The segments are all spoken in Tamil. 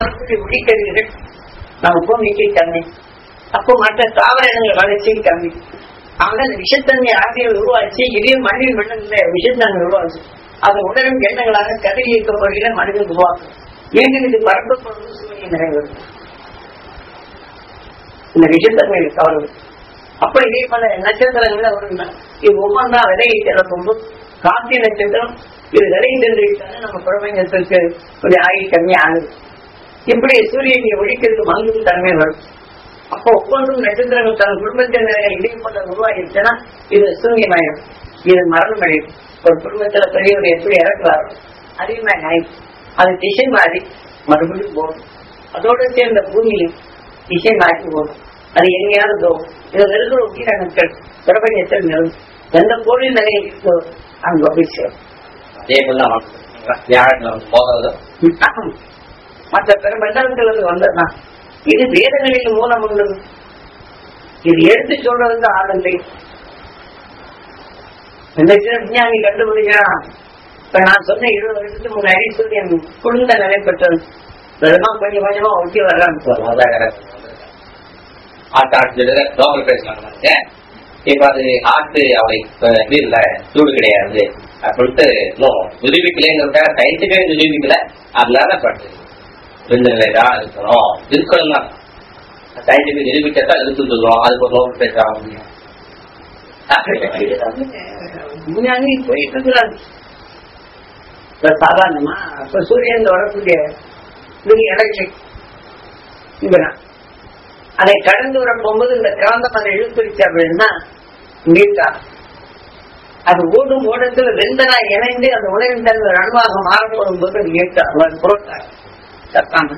ஒளிக்கதிர்கள் நம்ம பூமிக்கு கம்மி அப்போ மற்ற தாவர இனங்கள் வளர்ச்சி கம்மி அவங்க அந்த விஷத்தன்மை ஆகியவை உருவாச்சு இதே மனிதன் மண்டல விஷத்தன்மை உருவாச்சு அதை உணரும் எண்ணங்களாக கதை இயக்க வகையில மனிதன் உருவாக்கும் ஏங்க இது பரப்பப்படுவது சூரியன் நிறைவேறும் இந்த விஷத்தன்மை கவரும் அப்ப இதே போல நட்சத்திரங்கள் வரும் இது ஒவ்வொன்றா விலையை திறக்கும் கார்த்திகை நட்சத்திரம் இது விலையை தெரிஞ்சுக்கிட்டாலே நம்ம குழந்தைங்களுக்கு கொஞ்சம் ஆயுள் கம்மி ஆகுது இப்படி சூரியனை ஒழிக்கிறது மங்கும் தன்மை வரும் அப்போ ஒவ்வொன்றும் நட்சத்திரங்கள் தன் குடும்பத்தின் நிறைய இடைப்பட்ட உருவாகிடுச்சுன்னா இது சூரியமாயிடும் இது மரணம் அடையும் ஒரு குடும்பத்துல பெரியவர் எப்படி இறக்குறாரோ அதே மாதிரி ஆயிடும் அது திசை மாறி மறுபடியும் போகும் அதோட சேர்ந்த பூமியும் திசை மாறி போகும் அது எங்கேயாவது போகும் இது இருக்கிற உயிரினங்கள் பிரபஞ்சத்தில் நிறுவும் எந்த கோவில் நிலையில் இருக்கோ அங்க போய் சேரும் அதே போல வியாழக்கிழமை போகிறது மற்ற பிற மண்டலங்களுக்கு வந்ததுதான் இது வேதங்களின் மூலம் உள்ளது இது எடுத்து சொல்றது ஆளுந்தை இந்த சில விஞ்ஞானி கண்டுபிடிக்கிறான் இப்ப நான் சொன்ன இருபது வருஷத்துக்கு முன்னாடி சூரியன் குளிர்ந்த நிலை பெற்றது இதெல்லாம் கொஞ்சம் கொஞ்சமா ஒட்டி வர்றான்னு சொல்லலாம் ஆட்டு நோபல் பிரைஸ் வாங்கினாங்க இப்ப அது ஆட்டு அவளை இது இல்ல சூடு கிடையாது அப்படின்ட்டு இன்னும் நிரூபிக்கலைங்கிறதுக்காக சயின்டிஃபே நிரூபிக்கல அதனால பட்டு விருந்தினரா இருக்கணும் இருக்கணும் தான் சயின்டிஃபிக் நிரூபிச்சா இருக்கு சொல்லுவோம் அதுக்கு ஒரு நோபல் பிரைஸ் வாங்க முடியும் விஞ்ஞானி போயிட்டு இருக்கிறாங்க இப்ப சாதாரணமா இப்ப சூரியன் வரக்கூடிய இது எலக்ட்ரிக் இதுதான் அதை கடந்து வர போகும்போது இந்த காந்தம் அதை இழுத்துருச்சு அப்படின்னா நீட்டா அது ஓடும் ஓடத்துல வெந்தனா இணைந்து அந்த உலகின் தன்மை அணுவாக மாறப்படும் போது அது நீட்டா புரோட்டா சத்தாம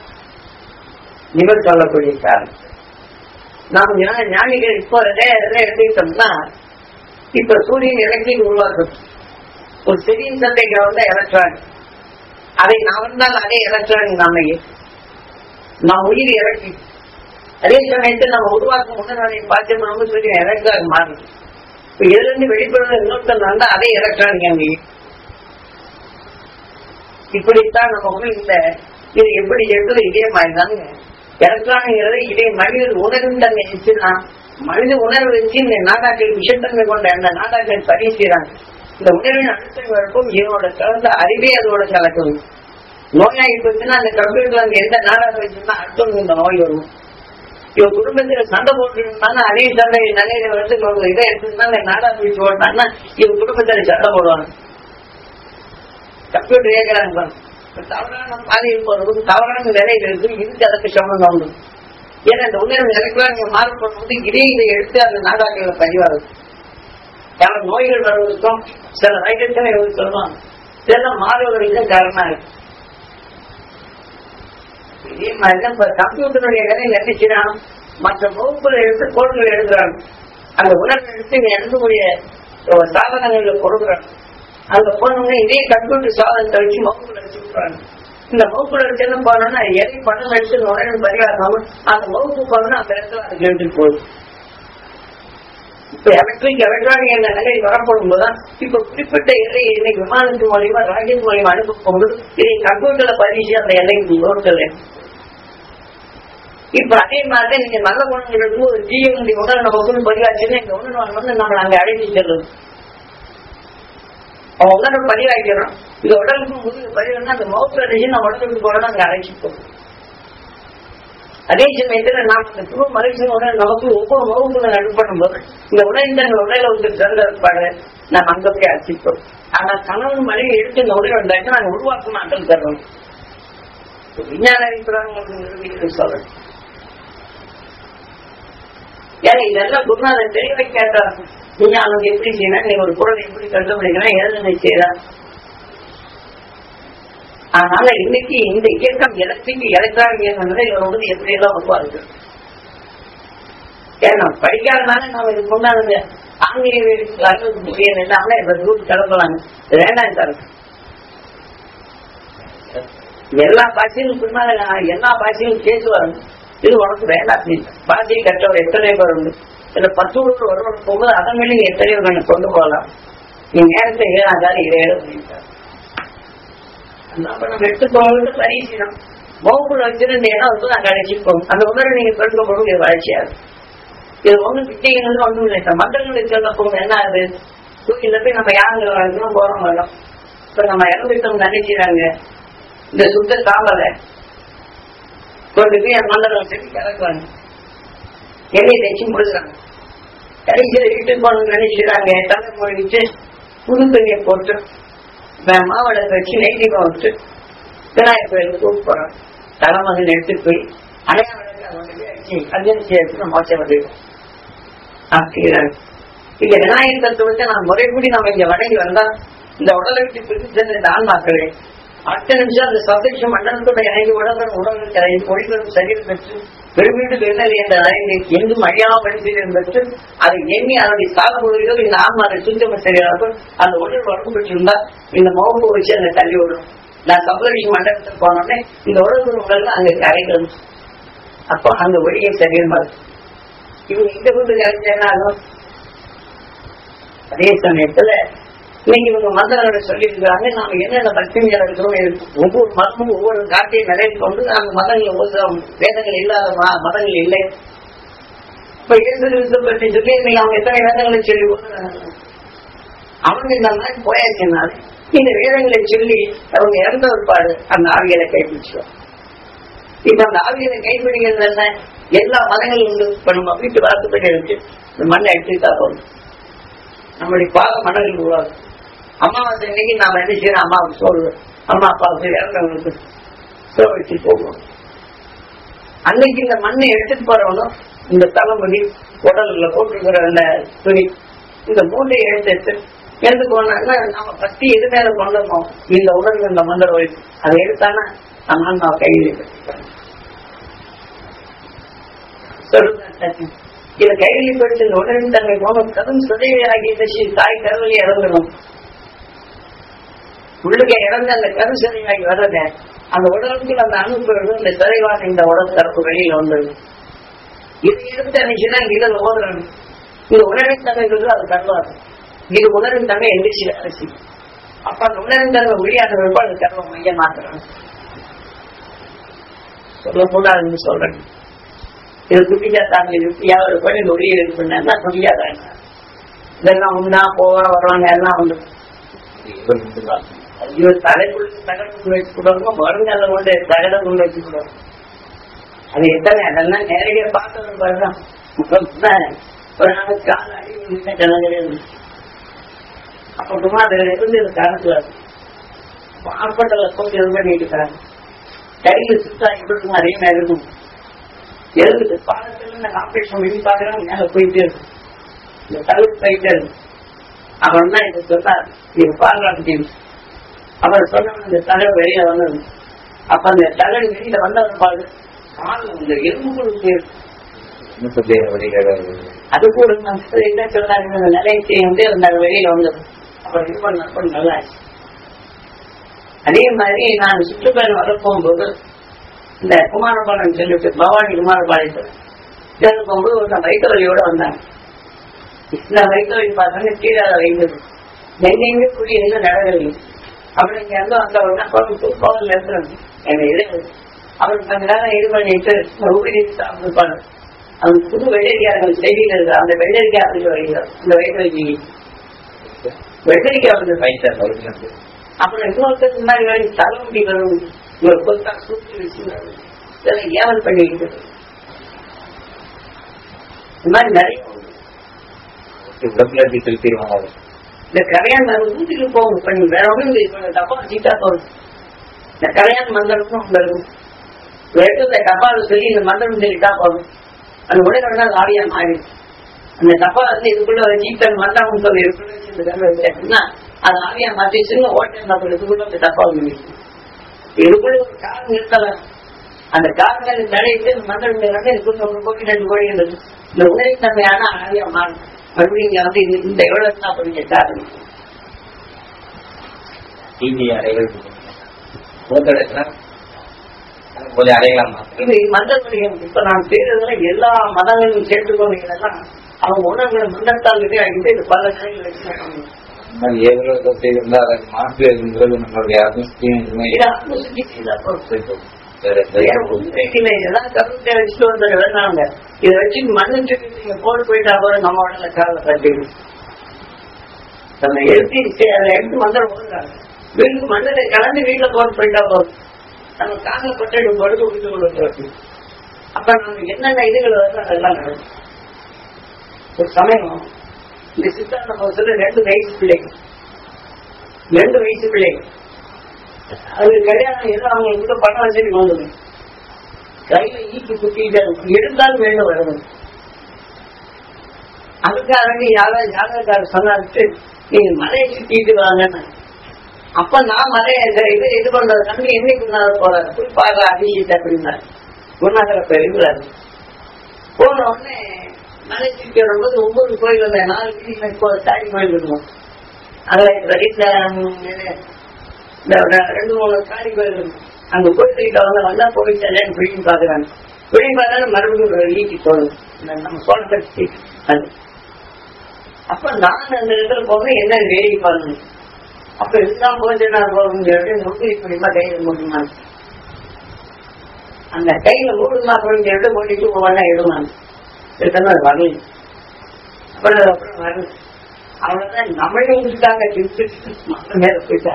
நிவர் சொல்லக்கூடிய காரணம் நாம் ஞா- ஞானிகள் இப்போ எதை எதை எடுத்துக்கிட்டோம்னா இப்ப சூரியன் எலக்ட்ரிக் உருவாக்குது ஒரு செடியின் சந்தைக்கு வந்து எலக்ட்ரானிக் அதை நான் வந்தால் அதே எலக்ட்ரானிக் நாம நாம் உயிர் எலக்ட்ரிக் அதே சமயத்தில் நம்ம உருவாக்கும் உணர்வை பார்த்து ரொம்ப சொல்லி எலக்ட்ரானிக் மாறுது இப்ப இதுல இருந்து வெளிப்படுற இன்னொருத்தர் வந்தா அதே எலக்ட்ரானிக் அங்கே இப்படித்தான் நம்ம உள்ள இந்த இது எப்படி இருக்குது இதே மாதிரி தாங்க எலக்ட்ரானிக்கிறது இதே மனிதர் உணர்வு தன்மை வச்சுன்னா மனித உணர்வு வச்சு இந்த நாடாக்கள் விஷத்தன்மை கொண்ட அந்த நாடாக்கள் பதிவு செய்யறாங்க இந்த உணர்வின் அழுத்தம் வரப்பும் இவனோட கலந்த அறிவே அதோட கலக்கும் நோயாகி போச்சுன்னா அந்த கம்ப்யூட்டர்ல அந்த எந்த நாடாக வச்சிருந்தா அடுத்தவங்க இந்த நோய் வரும் இவன் குடும்பத்துல சண்டை போட்டு இருந்தாங்கன்னா அதே சண்டை நிலையில வந்து ஒரு இதை எடுத்துருந்தா நாடா பிடிச்சு போட்டாங்கன்னா இவன் குடும்பத்துல சண்டை போடுவாங்க கம்ப்யூட்டர் கேட்கறாங்க பாருங்க. இப்ப தவறான பாதையில் போறதும் தவறான நிலையில இருக்கு இதுக்கு அதுக்கு சம்பந்தம் உண்டு ஏன்னா இந்த உணர்வு நிலைக்குலாம் நீங்க மாறுபடும் போது இதே இதை எடுத்து அந்த நாடாக்களை பதிவாகுது பல நோய்கள் வருவதற்கும் சில வைட்டத்தினை சொல்லுவாங்க இதெல்லாம் மாறுவதற்கு காரணம் இருக்கு இதே மாதிரிதான் இப்ப கம்ப்யூட்டருடைய வேலையில் என்ன செய்யறான் மற்ற வகுப்புல எடுத்து கோடுகள் எழுதுறாங்க அந்த உணர்வு எடுத்து இங்க எழுதக்கூடிய ஒரு சாதனங்களை கொடுக்குறாங்க அங்க போனோம்னா இதே கம்ப்யூட்டர் சாதனத்தை வச்சு வகுப்புல வச்சு விட்டுறாங்க இந்த வகுப்புல வச்சு போனோம்னா எதை பணம் எடுத்து இந்த உணர்வு பரிகாரம் அந்த வகுப்பு போனோம்னா அந்த இடத்துல அது கேட்டு போகுது இப்ப எலக்ட்ரிக் எலக்ட்ரானிக் என்ற நிலை வரப்படும் போதுதான் இப்ப குறிப்பிட்ட எல்லை இன்னைக்கு விமானத்து மூலியமா ராக்கெட் மூலியமா அனுப்ப போகும்போது இதை கம்ப்யூட்டர்ல பதிச்சு அந்த எல்லைக்கு நோட்டல இப்ப அதே மாதிரி நீங்க நல்ல குணங்கள் இருக்கும் ஒரு ஜீவனுடைய உடல் நமக்கு பதிவாச்சுன்னா இந்த உணர்வு வந்து நம்ம அங்க அழைச்சி செல்லுது அவன் உடல் பதிவாக்கிறோம் இந்த உடலுக்கு முதுகு பதிவுன்னா அந்த மௌத்த அடைச்சு நம்ம உடலுக்கு போறோம் அங்க அழைச்சி போகும் அதே சமயத்துல நாம் இந்த குழு மகிழ்ச்சியோட நமக்கு ஒவ்வொரு வகுப்புல நடுப்படும் போது இந்த உடல் தங்கள் உடல வந்து சிறந்த இருப்பாங்க நாம் அங்க போய் அர்ச்சிப்போம் ஆனா கணவன் மனைவி எடுத்து இந்த உடல் வந்தாச்சு நாங்க உருவாக்க மாட்டோம் தர்றோம் விஞ்ஞான அடிப்படையாக நிரூபிக்கிறது சொல்றேன் ஏன்னா இதெல்லாம் குருநாதன் தெளிவை கேட்டார் விஞ்ஞானம் எப்படி செய்யணும் நீ ஒரு பொருளை எப்படி கண்டுபிடிக்கணும் எதை செய்யலாம் அதனால இன்னைக்கு இந்த இயக்கம் எலக்ட்ரிக் எலக்ட்ரானிக் இயக்கம்ல இவர் வந்து எப்படி எல்லாம் உருவாருக்கு ஏன்னா படிக்காதனால நாம இது கொண்டாடுங்க ஆங்கிலேய முடியும் இல்லாம இவர் ரூட் கலப்பலாங்க இது வேண்டாம் சார் எல்லா பாஷையும் பின்னால நான் எல்லா பாஷையும் கேட்டு வரணும் இது உனக்கு வேண்டாம் அப்படின்னு. பாஷையை கற்றவர் எத்தனை பேர் உண்டு இதுல பத்து ஊருக்கு ஒருவர் போகும்போது அதன் மேலே எத்தனையோ பேர் கொண்டு போகலாம் நீ நேரத்தை ஏழாம் சார் இடையில பண்ணிட்டார் அப்ப நம்ம எடுத்துக்கோங்க பரீட்சணம் மோகுல வச்சிருந்தீங்கன்னா வந்து நான் கடைசிப்போம் அந்த உணர்வு நீங்க பெருக்கப்படும் இது வளர்ச்சியாது இது ஒண்ணு கிட்டீங்கன்னு ஒண்ணும் இல்லை இப்ப மந்திரங்களுக்கு சொல்ல போகும் என்ன அது தூக்கில போய் நம்ம யாருங்க வரணும் போறோம் வரோம் இப்ப நம்ம இறந்துட்டோம் நினைக்கிறாங்க இந்த சுத்த சாம்பலை கொண்டு போய் அந்த மந்திரம் வச்சு கலக்குவாங்க எண்ணெய் தேய்ச்சி முடிச்சாங்க கடைசியில் இட்டு போகணும்னு நினைச்சுறாங்க தலை மொழிச்சு புது துணியை போட்டு மாவளை வச்சு நெய் தீபம் வச்சு விநாயகர் கோயிலுக்கு கூட்டு போறோம் தலைமகன் எடுத்துட்டு போய் அடையாளம் அஞ்சலிச்சு எடுத்து நம்ம மோச்சம் வந்துடும் அப்படிங்கிறாங்க இங்க விநாயகர் தத்துவத்தை நான் முறைப்படி நம்ம இங்க வணங்கி வந்தா இந்த உடலை விட்டு பிரித்து சென்ற இந்த ஆன்மாக்களே அடுத்த நிமிஷம் அந்த சதேஷ மண்டலத்தோட இறங்கி உடல் உடல் கரைந்து ஒளிவரும் சரீரம் பெற்று பெருமீடு வெள்ளல் என்ற அறையை எங்கும் அழியாமல் பெற்று அதை எண்ணி அதனுடைய சாகுபொழுதோ இந்த ஆன்மா அதை சுத்தம் சரியாக அந்த உடல் வரப்பு பெற்றிருந்தா இந்த முகப்பு வச்சு அந்த தள்ளி விடும் நான் சபரிஷி மண்டலத்துக்கு போனோடனே இந்த உடல் உடல் அங்க கரைகள் அப்போ அந்த ஒளியை சரியாக இவங்க இந்த கொண்டு கரைச்சா என்ன ஆகும் அதே சமயத்துல இன்னைக்கு இவங்க மந்திரங்களை சொல்லி இருக்கிறாங்க நாம என்னென்ன பக்திகள் இருக்கிறோம் ஒவ்வொரு மதமும் ஒவ்வொரு காட்டையும் நிறைய கொண்டு அந்த மதங்கள் ஓதுறோம் வேதங்கள் இல்லாத ம- மதங்கள் இல்லை இப்ப இயேசு கிறிஸ்து பற்றி சொல்லி இன்னைக்கு அவங்க எத்தனை வேதங்களை சொல்லி ஓதுறாங்க அவங்க இந்த மாதிரி போயாச்சுனால இந்த வேதங்களை சொல்லி அவங்க இறந்த ஒருபாடு அந்த ஆவியலை கைப்பிடிச்சோம் இப்ப அந்த ஆவியலை கைப்பிடிக்கிறது என்ன எல்லா மதங்களும் உண்டு இப்ப நம்ம வீட்டு வாசப்படி இருக்கு இந்த மண்ணை எடுத்துக்கிட்டா போதும் நம்மளுடைய பாக மனதில் உருவாகும் அமாவாசை இன்னைக்கு நாம என்ன செய்யறோம் அம்மாவுக்கு சொல்லுவோம் அம்மா அப்பாவுக்கு இறந்தவங்களுக்கு சோழிச்சு போடுவோம் அன்னைக்கு இந்த மண்ணை எடுத்துட்டு போறவனும் இந்த தலைமுடி உடல்ல போட்டிருக்கிற அந்த துணி இந்த மூட்டையை எடுத்து எடுத்து போனாங்கன்னா நாம பத்தி எது மேல கொண்டோமோ இந்த உடல் இந்த மந்திர ஒளி அதை எடுத்தானா நம்ம ஆன்மா கையில் சொல்லுங்க இதை கையில் பெற்று இந்த உடலின் தன்மை போக கரும் சுதையாகிய தசி தாய் கருவலி இறந்துடும் உள்ளுக்க இறந்து அந்த கரு சிதையாகி வர்றத அந்த உடலுக்கு அந்த அணுப்பு இந்த சிதைவான இந்த உடல் தரப்பு வெளியில வந்தது இது எடுத்து அன்னைக்குன்னா இதில் ஓதுறணும் இது உணரின் தன்மைகள் அது கருவாது இது உணரின் தன்மை எந்திரிச்சு அரசி அப்ப அந்த உணரின் தன்மை ஒளியான அது கர்வம் மையம் மாத்துறோம் சொல்ல கூடாதுன்னு சொல்றேன் இது குட்டியா தாங்க யுக்தியா ஒரு பண்ணி ஒளி இருக்குன்னா துணியாதான் இதெல்லாம் உண்டா போவா வருவாங்க எல்லாம் உண்டு ஐயோ தலைக்குள்ள தகடு வச்சு கொடுங்க வருங்கால கொண்டு தகடம் கொண்டு வச்சு கொடுங்க அது எத்தனை அதெல்லாம் நேரடியா பார்த்தது பாருதான் ஒரு நாள் கால அடி ஜனங்களே அப்ப அதுல இருந்து இது காரணத்துல ஹாஸ்பிட்டல்ல போய் இது பண்ணிட்டு இருக்காங்க கையில சுத்தா இப்படி அதே மாதிரி இருக்கும் எழுதுது பாலத்துல நாங்க ஆபரேஷன் பண்ணி பாக்குறோம் மேல போயிட்டே இருக்கும் இந்த தழுவு போயிட்டே இருக்கும் அப்புறம் தான் இது சொன்னார் இது பாதுகாப்பு அவர் சொன்ன இந்த தலை வெளியில வந்தது அப்ப அந்த தலை வெளியில வந்தவன் பாரு காலில் இந்த எலும்புகளுக்கு அது கூட நம்ம என்ன சொன்னாங்க இந்த நிலையத்தை வந்து அந்த வெளியில வந்தது அப்புறம் இது பண்ண அப்புறம் நல்லா ஆச்சு. அதே மாதிரி நான் சுற்றுப்பயணம் வர போகும்போது இந்த குமாரபாளையம் சொல்லிட்டு பவானி குமாரபாளையத்தில் சேர்ந்து போகும்போது ஒரு வயிற்று வலியோட வந்தாங்க இந்த வயிற்று வலி பார்த்தாங்க தீராத வைத்தது எங்கெங்க குடி எங்க நடக்கவில்லை அப்புறம் இங்க இருந்து வந்த உடனே கோவில் கோவில் இருக்கிறாங்க எங்க இது அவர் கொஞ்ச நேரம் இது பண்ணிட்டு ஊடி சாப்பிட்டுப்பாங்க அவங்க புது வெள்ளரிக்காரர்கள் செய்தியில் இருக்கு அந்த வெள்ளரிக்காய் அப்படி வைக்கிறார் அந்த வயிற்று வலி வெள்ளரிக்காய் வந்து அப்புறம் இன்னொருத்தருக்கு முன்னாடி வேண்டி தலைமுடி வரும் ஒரு கொத்தா சூழ்ச்சி வச்சு இதெல்லாம் ஏவல் பண்ணிட்டு இந்த மாதிரி நிறைய உண்டு. இந்த கரையான் மருந்து வீட்டுக்கு போகும் பண்ணி வேற ஒன்றும் இல்லை இப்ப டப்பா வச்சுட்டா போதும் இந்த கரையான் மந்திரமும் அங்க இருக்கும் எடுத்து இந்த டப்பாவை சொல்லி இந்த மந்திரம் சொல்லிட்டா போதும் அந்த உடனே ஆடியா மாறிடும் அந்த டப்பா வந்து இதுக்குள்ள வச்சு இப்ப மந்திரம் சொல்லி இருக்குள்ள வச்சு இந்த கல்லை வச்சாச்சுன்னா அது ஆவியா மாற்றி சின்ன ஓட்டை நம்ம இதுக்குள்ள அந்த டப்பா வந்து நிற்கும். இதுக்குள்ள ஒரு காரணம் நிறுத்தலாம் அந்த காரணங்கள் தடையிட்டு இந்த மந்திரம் வந்து இதுக்குள்ள ஒரு கோடி ரெண்டு கோடி இருந்தது இந்த உதவி தன்மையான ஆவியா மாறும் மறுபடியும் இங்க வந்து இந்த- இந்த எவ்வளவு தான் கொஞ்சம் காரணம் ஒரு அடையலாம் இது மந்திரத்துடைய இப்ப நான் பேருதுல எல்லா மதங்களையும் சேர்த்துக்கொண்டீங்கன்னா அவங்க உணர்வுகளை மந்திரத்தால் கிட்டே ஆகிட்டு இது பல நிலைகள் வச்சு செய்திருந்தா அதை மாற்று என்பது நம்மளுடைய அதிர்ஷ்டம் இதை ஆத்மசுத்தி செய்தா போதும். வேற வேற ஒண்ணுமே இல்லை இதெல்லாம் கருத்தை வச்சுட்டு வந்து வேணாங்க இதை வச்சு மண்ணு சொல்லி நீங்க போட்டு போயிட்டா கூட நம்ம உடனே காலை தட்டிடும் நம்ம எடுத்து சரி, அதை எடுத்து மந்திரம் போடுறாங்க வீட்டுக்கு மண்ணில கலந்து வீட்டுல போட்டு போயிட்டா போதும் நம்ம காலில் பட்டு படுத்து கொடுத்து கொடுத்து அப்ப நம்ம என்னென்ன இதுகள் வருதோ அதெல்லாம் நடக்கும் ஒரு சமயம் இந்த சித்தாந்த பகுதியில் ரெண்டு வயசு பிள்ளைங்க ரெண்டு வயசு பிள்ளைங்க அது கல்யாணம் ஏதோ அவங்க கூட பணம் வச்சுட்டு வந்தது கையில ஈக்கு குத்திட்டு இருந்தாலும் வேண்டும் வரணும் அதுக்காக யாராவது யாராவது சொன்னாட்டு நீங்க மலையை சுத்திட்டு வாங்கன்னு அப்ப நான் மலையை இந்த இது இது பண்றது தம்பி என்னைக்கு குருநாதர் போறாரு குறிப்பாக அபிஷேக் அப்படின்னாரு குருநாதர் இப்ப இருக்கிறாரு போன உடனே மலை சுற்றி வரும்போது ஒவ்வொரு கோயில் வந்தேன் நாலு வீட்டுல இப்போ தாடி கோயில் இருக்கும் அதுல இந்த வீட்டுல இந்த ஒரு ரெண்டு மூணு காடி கோயில் இருக்கும் அங்க கோயில்கிட்ட வந்து வந்தா போய் சரியான பிடிக்கும் பாக்குறாங்க பிடிக்கும் பார்த்தாலும் மறுபடியும் ஒரு ஈட்டி தோணும் இந்த நம்ம சோழத்தை அது அப்ப நான் அந்த இடத்துல போக என்ன வேடிக்கை பாருங்க அப்ப இதுதான் போச்சு நான் போகும் முக்கிய பிடிமா கையில மூடுமா அந்த கையில மூடுமா அப்படின்னு சொல்லிட்டு மூடிட்டு ஒவ்வொன்றா எடுமாங்க எடுத்தா அது வரல அப்புறம் அது அப்புறம் வரல அவ்வளவுதான் நம்மளே இருக்காங்க மேல போயிட்டு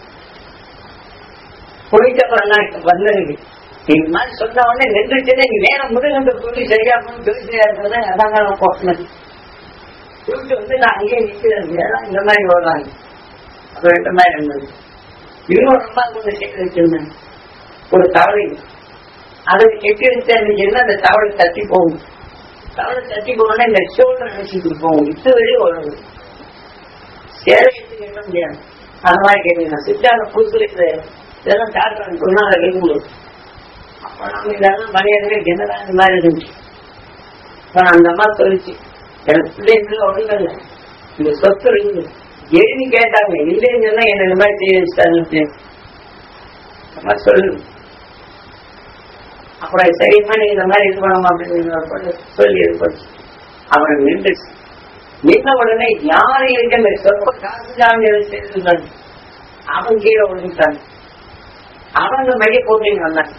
போயிட்டு அப்புறம் நான் இப்ப வந்தது இந்த மாதிரி சொன்ன உடனே நின்றுச்சுன்னா நீ நேரம் முருகன் சொல்லி சரியா போகணும் சொல்லி சரியா இருக்கிறதா அதாங்க நான் போட்டேன் சொல்லிட்டு வந்து நான் அங்கேயே நிற்கிறேன் இந்த மாதிரி ஓடுறாங்க அப்புறம் இந்த மாதிரி இருந்தது இன்னொரு அம்மா கொஞ்சம் சேர்த்து வச்சிருந்தேன் ஒரு தவளை அதை கெட்டி வச்சிருந்துச்சுன்னா அந்த தவளை தட்டி போகும் தவளை தட்டி போகணும்னா இந்த ஷோல்டர் நினைச்சிட்டு போகும் இது வரையும் ஓடுது சேலை எடுத்து கேட்க முடியாது அந்த மாதிரி கேட்டீங்க சித்தான புதுசுல இது இதெல்லாம் காட்டுறாங்க சொன்னாங்க கேட்கும்போது அப்ப நம்ம இதெல்லாம் மரியாதை என்னதான் இந்த மாதிரி இருந்துச்சு அப்ப அந்த அம்மா சொல்லிச்சு எனக்கு பிள்ளைங்க ஒண்ணும் இல்லை இந்த சொத்து இருக்குது எழுதி கேட்டாங்க இல்லைன்னு சொன்னா என்ன இந்த மாதிரி செய்ய வச்சுட்டாங்க அம்மா சொல்லு அப்புறம் சரிம்மா நீ இந்த மாதிரி இது பண்ணணும் அப்படின்னு சொல்லி இது பண்ணு அவன் நின்றுச்சு நின்ன உடனே யாரு இருக்க சொற்ப காசு காமியதை செய்திருந்தாங்க அவன் கீழே விழுந்துட்டாங்க அவங்க மைய போட்டு வந்தாங்க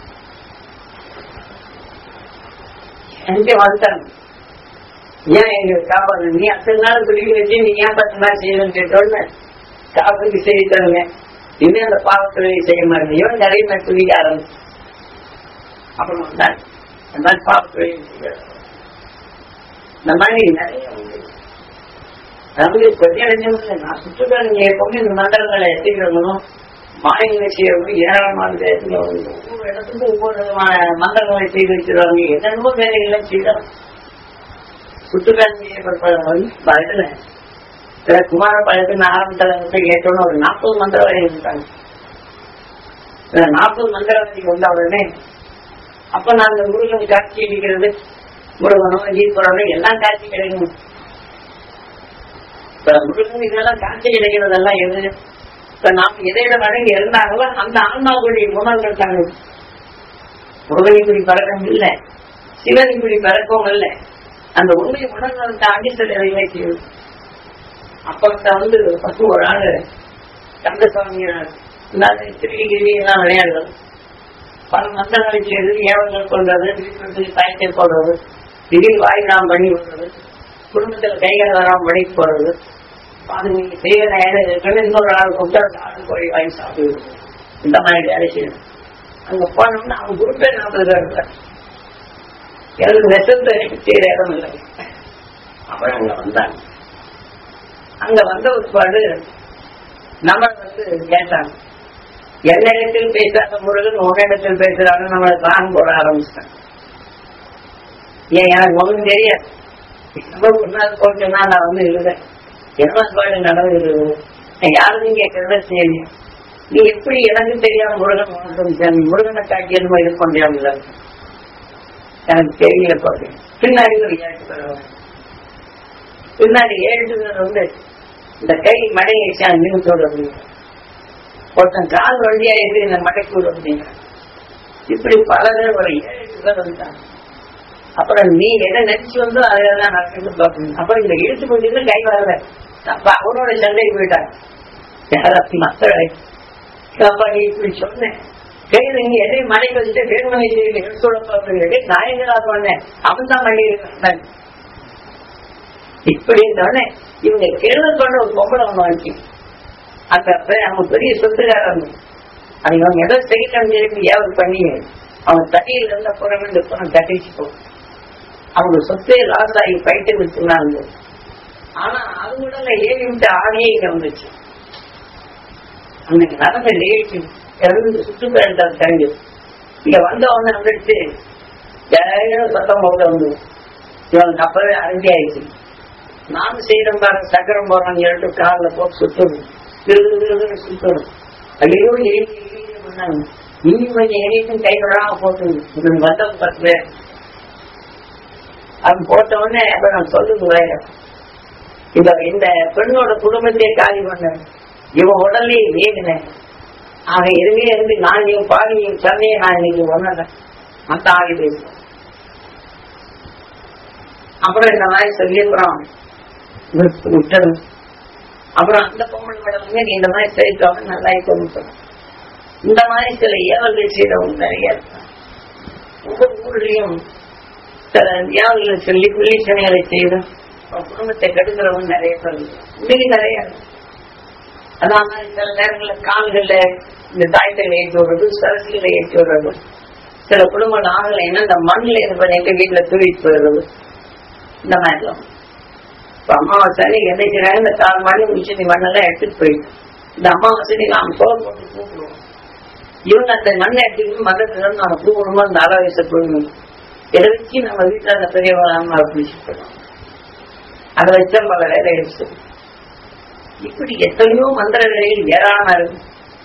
எங்க வந்துட்டாங்க ஏன் எங்க காப்பாடு நீ அத்தனை நாள் குடிக்க வச்சு நீ ஏன் பத்து நாள் செய்யணும்னு கேட்டோன்னு காப்புக்கு செய்தி தருங்க இன்னும் அந்த பாவத்துறை செய்ய மாட்டேன் இவன் நிறைய பேர் குடிக்க ஆரம்பிச்சு அப்புறம் வந்தாங்க இந்த மாதிரி பாவத்துறை இந்த மாதிரி நிறைய உண்டு நமக்கு கொஞ்சம் நெஞ்சம் இல்லை நான் சுற்றுலா நீங்க எப்பவுமே இந்த மண்டலங்களை எத்திக்கிறவங்களும் மாநில செய்யறவங்க ஏராளமான ஒவ்வொரு இடத்துக்கும் ஒவ்வொரு விதமான மண்டலங்களை செய்து வச்சிருவாங்க என்னென்னமோ வேலைகளை செய்யலாம் சுற்றுலாஞ்சி பழத்துல சில குமார பழத்துக்கு ஆரம்பத்தில் வந்து கேட்டோன்னு ஒரு நாற்பது மந்திரவாதி இருந்தாங்க இந்த நாற்பது மந்திரவாதி வந்த உடனே அப்ப நாங்க முருகன் காட்சி அடிக்கிறது முருகனும் ஈஸ்வரனும் எல்லாம் காட்சி கிடைக்கணும் இப்ப முருகன் இதெல்லாம் காட்சி கிடைக்கிறதெல்லாம் எது இப்ப நாம எதையில வழங்கி இருந்தாங்களோ அந்த ஆன்மாவுடைய உணர்வுகள் தாங்க முருகன் இப்படி பறக்கவும் இல்லை சிவன் இப்படி பறக்கவும் இல்லை அந்த உண்மை உணர்வுகளை தாண்டி சில எதையுமே செய்யும் அப்பத்த வந்து பசு ஒரு ஆளு கந்தசுவாமி திருவிகிரி எல்லாம் விளையாடுறது பல மந்திரங்களை செய்து ஏவங்கள் கொள்றது திடீர்னு தாய்ச்சல் போடுறது திடீர் வாய் நாம் பண்ணி விடுறது குடும்பத்துல கைகள் வராம வழிக்கு போறது அது நீங்க செய்யற இருக்குன்னு இன்னொரு ஆள் கூப்பிட்டு ஆடு கோழி வாங்கி சாப்பிடுறது இந்த மாதிரி வேலை செய்யணும் அங்க போனோம்னா அவங்க குருப்பே நாற்பது பேர் எனக்கு நெசத்தை செய்யற இடம் இல்லை அப்புறம் அங்க வந்தாங்க அங்க வந்த ஒருபாடு நம்ம வந்து கேட்டாங்க என்னிடத்தில் பேசாத முருகன் உன்னிடத்தில் பேசுறாங்க நம்மளை தான் போட ஆரம்பிச்சிட்டாங்க ஏன் எனக்கு ஒன்றும் தெரியாது நம்ம ஒரு நாள் போட்டுனா நான் வந்து இருந்தேன் என்ன பாடு நடந்தது யாரும் கேட்கறத சரி நீ எப்படி எனக்கு தெரியாம முருகன் உனக்கு முருகனை காட்டி என்னமோ இது பண்றாங்கல்ல எனக்கு தெரியல பாரு பின்னாடி ஒரு ஏழு பேர் பின்னாடி ஏழு பேர் வந்து இந்த கை மடையை நிமிஷோடு அப்படிங்க ஒருத்தன் கால் வழியா இருந்து இந்த மடைக்கூடு அப்படிங்க இப்படி பல பேர் ஒரு ஏழு பேர் வந்துட்டாங்க அப்புறம் நீ எதை நினைச்சு வந்தோ அதெல்லாம் நடக்குது பார்க்கணும் அப்புறம் இந்த இழுத்து போயிட்டு கை வரல அப்ப அவனோட சண்டைக்கு போயிட்டாங்க யாராச்சும் மக்களை அப்பா நீ இப்படி சொன்னேன் சரி நீங்க எதை மலைக்கு வச்சுட்டு வேணுமனை செய்யல எடுத்துள்ளே நாயகரா சொன்னேன் அவன் தான் பண்ணி இருக்கான் இப்படி இருந்தோடனே இவங்க கேள்வி பண்ண ஒரு பொம்பளை ஒண்ணு வந்துச்சு அந்த பே- அவங்க பெரிய சொத்துக்காரங்க அது இவங்க ஏதோ செய்யலாம் சொல்லி ஏவது பண்ணி அவங்க தட்டியில இருந்த புறம் இந்த புறம் தட்டிச்சு போகும் அவங்க சொத்தே லாஸ் ஆகி பயிட்டு விட்டுனாங்க ஆனா அது கூட ஏறி விட்டு ஆணையே இங்க வந்துச்சு அன்னைக்கு நடந்த நிகழ்ச்சி இறந்து சுற்றுப்பயணத்தால் தெரிஞ்சு இங்க வந்த உடனே வந்துடுச்சு ஏழும் சத்தம் போட்டு வந்து இவனுக்கு அப்பவே அரைஞ்சி ஆயிடுச்சு நானும் செய்யறோம் பாருங்க சக்கரம் போறாங்க இரண்டு கார்ல போட்டு சுத்தணும் திருது திருதுன்னு சுத்தணும் ஐயோ எரி பண்ணாங்க இனி கொஞ்சம் எரியும் கை விடாம போட்டு இவன் வந்தவங்க பத்து பேர் அவன் போட்ட உடனே அப்ப நான் சொல்லுது வேற இந்த இந்த பெண்ணோட குடும்பத்தையே காலி பண்ண இவன் உடலே வேகினேன் அவன் எதுவுமே இருந்து நான் நீ பாடி நீ சொன்னையே நான் இன்னைக்கு ஒன்னல மத்த ஆகி பேசுவேன் அப்புறம் இந்த மாதிரி சொல்லி அப்புறம் விட்டு- விட்டது அப்புறம் அந்த பொம்பளை மேடம் இந்த மாதிரி செய்தவங்க நல்லா கொண்டு இந்த மாதிரி சில ஏவல்கள் செய்தவங்க நிறைய இருக்காங்க ஒவ்வொரு ஊர்லயும் சில ஏவல்கள் சொல்லி புள்ளிச்சனைகளை செய்து அவங்க குடும்பத்தை கெடுக்கிறவங்க நிறைய பேர் இருக்காங்க. இன்னைக்கு நிறைய இருக்கு. அதான் மாதிரி சில நேரங்கள்ல கால்கள்ல இந்த தாயத்தை ஏற்றி விடுறது சரக்குகளை ஏற்றி விடுறது சில குடும்ப நாள்ல என்ன இந்த மண்ணில் இருப்பது எங்க வீட்டுல தூக்கிட்டு போயிடுறது இந்த மாதிரிலாம் இப்ப அமாவாசை என்ன செய்யறாங்க இந்த கால் மணி முடிச்சு நீ மண்ணெல்லாம் எடுத்துட்டு போயிட்டு இந்த அமாவாசை நாம் சோறு போட்டு கூப்பிடுவோம் இவங்க அந்த மண்ணை எடுத்துக்கிட்டு மதத்துல இருந்து நம்ம கூப்பிடும்போது அந்த அரை வயசு போயிடணும் இதை வச்சு நம்ம வீட்டுல அந்த பெரியவங்க அம்மா பிடிச்சிட்டு அதை வச்சா பல வேலை எடுத்து இப்படி எத்தனையோ மந்திர வேலைகள் ஏராளமா இருக்கு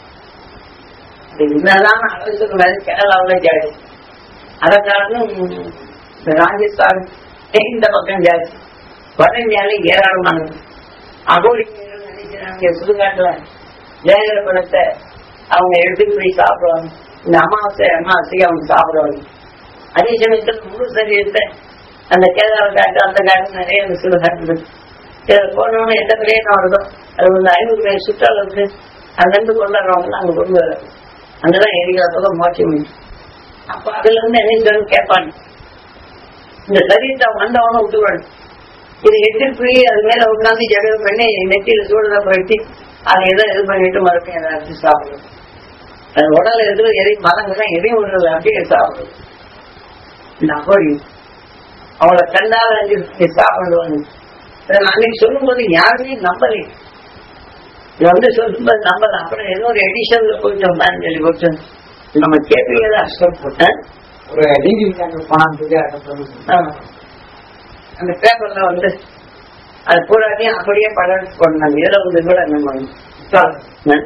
அது என்னதான் அரசுக்கு மேல கேரளாவில் ஜாஸ்தி அதை காரணம் இந்த ராஜஸ்தான் இந்த பக்கம் ஜாஸ்தி வட இந்தியாவில ஏராளமானது அகோரி நினைக்கிறாங்க சுடுகாட்டுல ஜெயலலித பணத்தை அவங்க எடுத்துட்டு போய் சாப்பிடுவாங்க இந்த அமாவாசை அமாவாசைக்கு அவங்க சாப்பிடுவாங்க அதே சமயத்தில் முழு சரீரத்தை அந்த கேதார காட்டு அந்த காட்டு நிறைய அந்த சுடுகாட்டு இருக்கு இதுல போனவங்க எந்த பிரயோஜனம் வருதோ அது வந்து ஐநூறு பேர் சுற்றால இருக்கு அங்கிருந்து கொண்டாடுறவங்க அங்க கொண்டு வர அங்கதான் எரிகாலத்தோட மாற்றி முடியும் அப்ப அதுல இருந்து என்ன சொல்லணும் கேட்பாங்க இந்த சரீரத்தை வந்தவனும் விட்டுவாடு இது எடுத்துட்டு போய் அது மேல உட்காந்து ஜெகல் பண்ணி நெத்தியில சூடுதான் போயிட்டு அதை ஏதோ இது பண்ணிட்டு மறுபடியும் அதை அரைச்சு சாப்பிடும் அது உடல்ல எதுவும் எரி மலங்கெல்லாம் எதையும் விடுறது அப்படியே சாப்பிடும் இந்த அகோரி அவளை கண்டால அஞ்சு சாப்பிடுவாங்க இதை நான் அன்னைக்கு சொல்லும்போது யாருமே நம்பலை இது வந்து சொல்லும்போது நம்பல அப்புறம் ஏதோ ஒரு எடிஷன்ல போயிட்டோம் தான் சொல்லி போட்டு நம்ம கேட்பீங்களா ஆ? ஒரு நீதிமன்ற பணம் சொல்லி அதை சொல்லுங்க ஆமா. அந்த பேப்பர்ல வந்து அது பூராத்தையும் அப்படியே படம் போடணும் இருபது கூட நம்ம ஆ?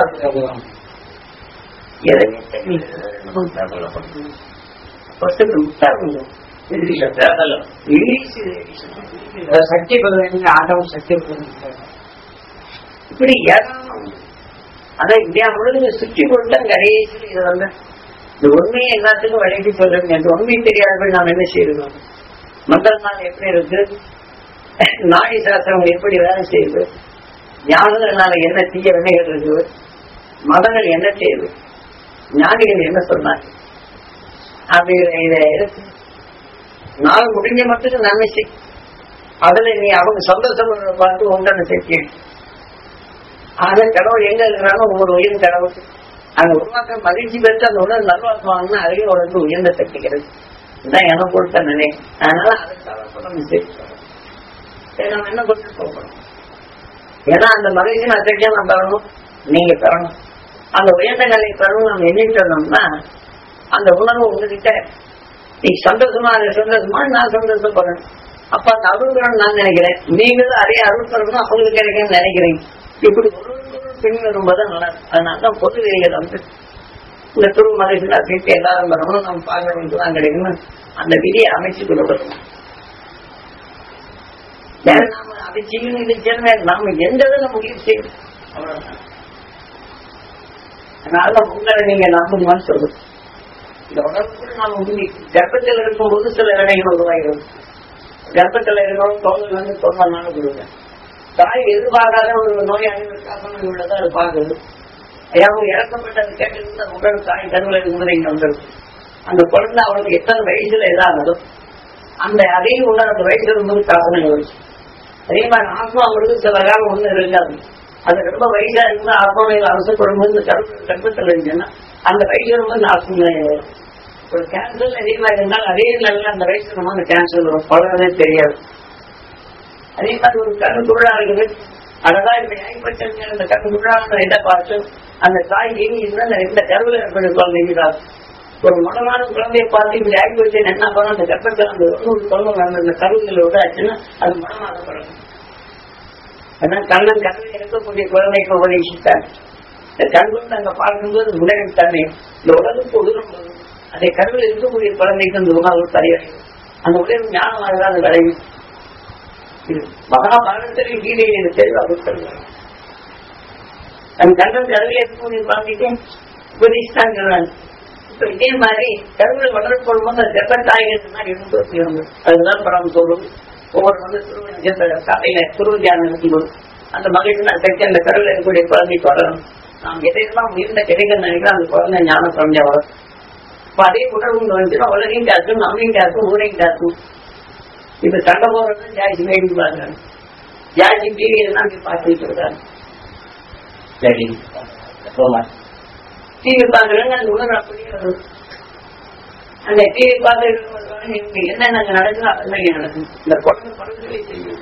எதுவுமே தெரியல நம்ம பேப்பர்ல போடணும் ஃபர்ஸ்ட் முட்டாங்க இங்கிலீஷ் சக்தி பதில் ஆண்டவன் சக்தி பதில் இப்படி ஏராளம் அதான் இந்தியா முழுக்க சுற்றி கொண்டு கடைசியில் இது வந்து இந்த உண்மையை எல்லாத்துக்கும் விளையாட்டி சொல்றேன் எனக்கு உண்மை தெரியாதபடி நாம் என்ன செய்யணும் மந்திர நாள் எப்படி இருக்கு நாடி சாஸ்திரம் எப்படி வேலை செய்யுது ஞானங்கள்னால என்ன தீய வினைகள் இருக்குது மதங்கள் என்ன செய்யுது ஞானிகள் என்ன சொன்னாங்க அப்படிங்கிற இதை எடுத்து நாள் முடிஞ்ச மட்டும் நன்மை செய் அதுல நீ அவங்க சந்தோஷம் பார்த்து உண்டான செய்ய ஆக கடவுள் எங்க இருக்கிறானோ ஒவ்வொரு உயிர் கடவுள் அங்க உருவாக்க மகிழ்ச்சி பெற்று அந்த உடல் நல்வாக்குவாங்கன்னா அதுவே உடம்பு உயர்ந்த சக்திக்கிறது இதுதான் எனக்கு கொடுத்த நிலை அதனால அதை தவறப்படம் சரி நம்ம என்ன கொண்டு போகணும் ஏன்னா அந்த மகிழ்ச்சி அசைக்கா நான் தரணும் நீங்க தரணும் அந்த உயர்ந்த நிலை தரணும் நம்ம எண்ணிட்டோம்னா அந்த உணர்வு உங்ககிட்ட நீ சந்தோஷமா அது சந்தோஷமா நான் சந்தோஷப்படுறேன் அப்ப அந்த அருள்கிறோம் நான் நினைக்கிறேன் நீங்களும் அதே அருள் தரணும் அவங்களுக்கு கிடைக்கும்னு நினைக்கிறீங்க இப்படி ஒரு பின் வரும்போது நல்லா இருக்கும். அதனாலதான் பொது வெளியில வந்து இந்த துரு மகிழ்ச்சி சேர்த்து எல்லாரும் வரணும் நம்ம பார்க்கணும் தான் கிடைக்கணும் அந்த விதியை அமைச்சு கொடுக்கணும் ஏன்னா நாம அதை செய்யணும் இதை செய்யணும் நாம எந்த இதில் முடிவு செய்யணும் அவ்வளவுதான் அதனால உங்களை நீங்க நம்புமான்னு சொல்லுங்க இந்த உடம்புக்குள்ள நாம உண்மை கர்ப்பத்தில் இருக்கும்போது சில வினைகள் உருவாகிடும் கர்ப்பத்தில் இருக்கிறவங்க தோல் வந்து தொண்ணூறு நாள் கொடுங்க தாய் எதிர்பார்க்காத ஒரு நோய் அணிவதற்காக உள்ளதை அது பார்க்குது அவங்க இறக்கப்பட்டது கேட்டு உடல் தாய் கருவில் இருக்கும்போது இங்க வந்துடும் அந்த குழந்தை அவளுக்கு எத்தனை வயசுல இதாகுதோ அந்த அதே உள்ள அந்த வயசுல இருக்கும்போது சாதனை வருது அதே மாதிரி ஆத்மா அவங்களுக்கு சில காலம் ஒண்ணு இருக்காது அது ரொம்ப வயசா இருந்தா ஆத்மாவில் அரசு குடும்பம் கர்ப்பத்தில் இருந்துச்சுன்னா அந்த வயசு ரொம்ப ஆத்மா ஒரு கேன்சர் அதே மாதிரி இருந்தால் அதே நல்ல அந்த வயசுல நம்ம அந்த கேன்சர் வரும் பழகவே தெரியாது அதே மாதிரி ஒரு கண்ணு குழா இருக்குது அழகாக இப்ப ஏற்பட்ட அந்த கண்ணு குழாங்க இதை பார்த்து அந்த தாய் எங்க இருந்தால் இந்த கருவில் இருக்கிற குழந்தைங்க ஒரு மனமான குழந்தைய பார்த்து இப்படி ஆகி வச்சு என்ன பண்ணணும் அந்த கர்ப்பத்தில் அந்த தொண்ணூறு தொண்ணூறு அந்த அந்த கருவில் விட்டாச்சுன்னா அது மனமாக குழந்தை ஏன்னா கண்ணன் கருவில் இருக்கக்கூடிய குழந்தைக்கு உபதேசித்தார் இந்த கண்கொண்டு அங்க பார்க்கும்போது உலகம் தன்மை இந்த உலகத்துக்கு உதவும் போது அதை கருவில் இருக்கக்கூடிய குழந்தைக்கு அந்த உணவு தரையடையும் அந்த உலகம் ஞானமாக தான் அது விளையும் இது மகாபாரதத்திலே கீதையில் இது தெளிவாக சொல்லுவாங்க தன் கண்ணன் கருவில் இருக்கக்கூடிய குழந்தைக்கு உபதேசித்தாங்க இப்ப இதே மாதிரி கருவில் வளரப்படும் போது அந்த கர்ப்பத்தாய்கள் மாதிரி இருந்து அதுதான் படம் சொல்லும் ஒவ்வொரு வந்து திருவண்ண காலையில குரு தியானம் நடக்கும்போது அந்த மகிழ்ச்சி சக்தி அந்த கருவில் இருக்கக்கூடிய குழந்தை வளரும் நாம் எதையெல்லாம் உயர்ந்த கிடைக்க நினைக்கிறோம் அந்த குழந்தை ஞான குழந்தை வளரும் இப்ப அதே உணர்வு வந்துச்சுன்னா உலகையும் காக்கும் நம்மையும் காக்கும் ஊரையும் காக்கும் இப்ப சண்டை போறது ஜாய்ச்சி வேடி பாக்குறாங்க ஜாய்ச்சி டிவி எல்லாம் போய் பார்த்துட்டு இருக்காங்க சரி போமா டிவி பாக்குறாங்க அந்த உணர்வு அப்படியே வரும் அந்த டிவி பார்த்து என்னென்ன நடக்குதோ அதெல்லாம் இங்க நடக்கும் இந்த குழந்தை படத்துலேயே தெரியும்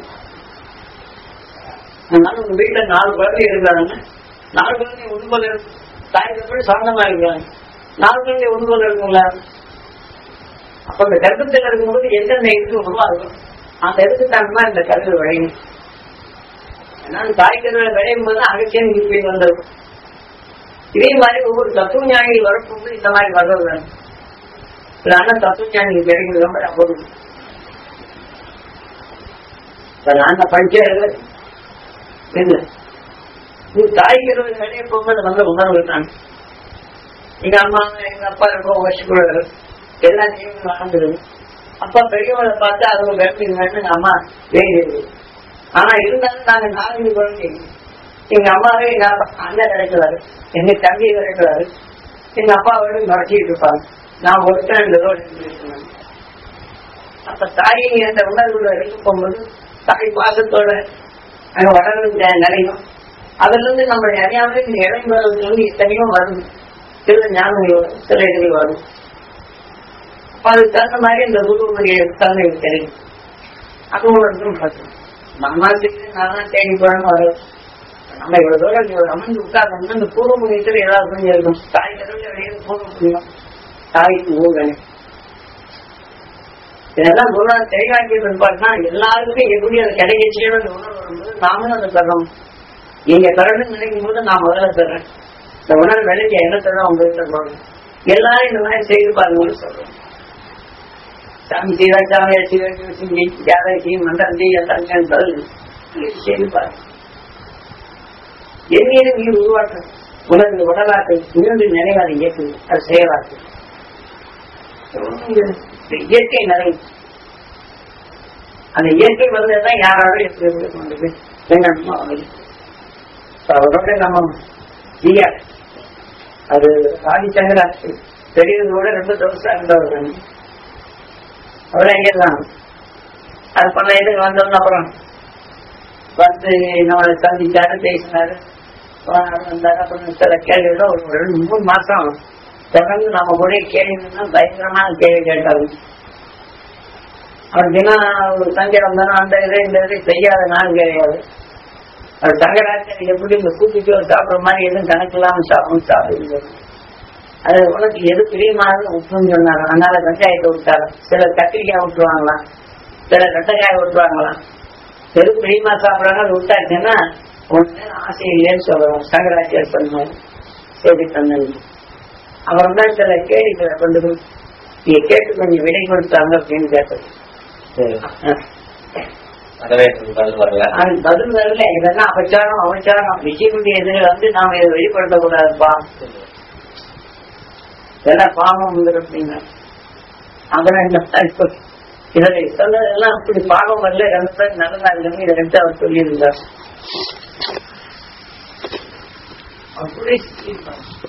அதனால உங்க வீட்டுல நாலு குழந்தை இருக்கிறாங்க நாலு குழந்தை உண்பல் இருக்கும் தாய் எப்படி சாந்தமா இருக்கிறாங்க நாலு குழந்தை உண்பல் இருக்குங்களா அப்ப அந்த கர்ப்பத்தில் இருக்கும்போது எந்தெந்த இருக்கு உருவாகும் அந்த இடத்துக்கு தகுந்த இந்த கருவில் விளையும் ஏன்னா தாய் கருவில் விளையும் போது அகச்சியம் இப்படி வந்தது இதே மாதிரி ஒவ்வொரு தத்துவ ஞானிகள் வரப்போது இந்த மாதிரி வர்றது வேணும் இல்லைன்னா தத்துவ ஞானிகள் கிடைக்கிறது ரொம்ப அபூர்வம் இப்ப நான் படிச்சது என்ன இது தாய் கருவில் விளைய போகும்போது வந்த உணர்வு தான் எங்க அம்மா எங்க அப்பா ரொம்ப வருஷக்கூடாது எல்லா நியமங்களும் வாழ்ந்துருது அப்பா பெரியவங்களை பார்த்து அவங்க விரட்டுங்க எங்க அம்மா வேண்டியது ஆனா இருந்தாலும் நாங்க நாலஞ்சு குழந்தைங்க எங்க அம்மாவே எங்க அப்பா அண்ணன் கிடைக்கிறாரு எங்க தம்பி கிடைக்கிறாரு எங்க அப்பாவோட நடத்திட்டு இருப்பாங்க நான் ஒருத்தன் இந்த ரோடு இருக்கேன் அப்ப தாயை அந்த உணர்வுல எடுக்க போகும்போது தாய் பாசத்தோட அங்க வளர்ந்து நிலையும் அதுல இருந்து நம்மளை அறியாமலே இந்த இடைமுறைகள் வந்து எத்தனையோ வரும் சில ஞானங்கள் வரும் சில இதுகள் வரும் அப்ப அதுக்கு தகுந்த மாதிரி இந்த குருவுடைய தன்மை தெரியும் அது ஒவ்வொருத்தரும் பார்க்கணும் நம்ம நான் தான் தேடி போறோம் வரும் நம்ம இவ்வளவு தூரம் இவ்வளவு அமர்ந்து உட்கார்ந்தோம்னா இந்த பூர்வ முனியத்தில் ஏதாவது கொஞ்சம் இருக்கும் தாய் கடவுள் வெளியே பூர்வ புண்ணியம் தாய்க்கு ஊழல் இதெல்லாம் குருநாத் தெளிவாக்கி பார்த்தா எல்லாருக்குமே எப்படி அது கிடைச்சின்னு அந்த உணர்வு வரும்போது நாமளும் அதை தர்றோம் நீங்க தரணும்னு நினைக்கும் போது நான் முதல்ல தர்றேன் இந்த உணர்வு விலைக்கு என்ன தர்றோம் உங்களுக்கு தர்றோம் எல்லாரும் இந்த மாதிரி செய்து பாருங்கன்னு சொல்றோம் சாமி சீரா சாமி சிவசி ஜாதகி மந்திரந்தி எல்லாம் பதில் செய்து பாருங்க எண்ணீர் நீ உருவாக்க உனது உடலாக்கை மீண்டும் நினைவாத இயக்குது அது செயலாக்கு இயற்கை நிறைவு அந்த இயற்கை வந்ததுதான் யாராலும் எப்படி கொண்டு வேண்டாமா அவரோட நம்ம ஜியா அது ஆதிச்சங்கரா பெரியதோட ரொம்ப தோசா இருந்தவர் அவரை எங்கதான் அது பல இதுக்கு வந்தோம்னு அப்புறம் வந்து நம்மளை சந்திச்சாரு பேசினாரு வந்தாரு அப்புறம் சில கேள்விகள் ஒரு ரெண்டு மூணு மாசம் தொடர்ந்து நம்ம கூட கேள்வின்னா பயங்கரமான கேள்வி கேட்டாரு அவர் தினம் ஒரு சங்கடம் தானே அந்த இதை இந்த இதை செய்யாத நாள் கிடையாது அவர் சங்கராச்சாரி எப்படி இந்த கூட்டிட்டு ஒரு சாப்பிட்ற மாதிரி எதுவும் கணக்கு இல்லாம சாப்பிடும் சாப்பிடுங்க அது உனக்கு எது பிரியமானது உப்புன்னு சொன்னாங்க அதனால வெங்காயத்தை விட்டாரு சிலர் கத்திரிக்காய் விட்டுருவாங்களாம் சிலர் வெண்டைக்காய் விட்டுருவாங்களாம் எது பிரியமா சாப்பிட்றாங்க அது விட்டாச்சுன்னா ஒண்ணு ஆசை இல்லைன்னு சொல்லுவாங்க சங்கராச்சாரியர் பண்ணுவாங்க சரி தந்தது அப்புறம் தான் சில கேள்விகளை கொண்டு போய் நீங்க கேட்டு கொஞ்சம் விடை கொடுத்தாங்க அப்படின்னு கேட்டது அதவே பதில் வரல அது பதில் வரல இதெல்லாம் அபச்சாரம் அவச்சாரம் விஷயக்கூடிய இதுல வந்து நாம இதை வெளிப்படுத்தக்கூடாதுப்பா இதெல்லாம் பாவம் வந்துடும் அப்படின்னா அதெல்லாம் இந்த இப்போ இதில் சொன்னதெல்லாம் அப்படி பாவம் வரல ரெண்டு பேர் நல்லதா இல்லைன்னு இதை ரெண்டு அவர் சொல்லியிருந்தார் அப்படியே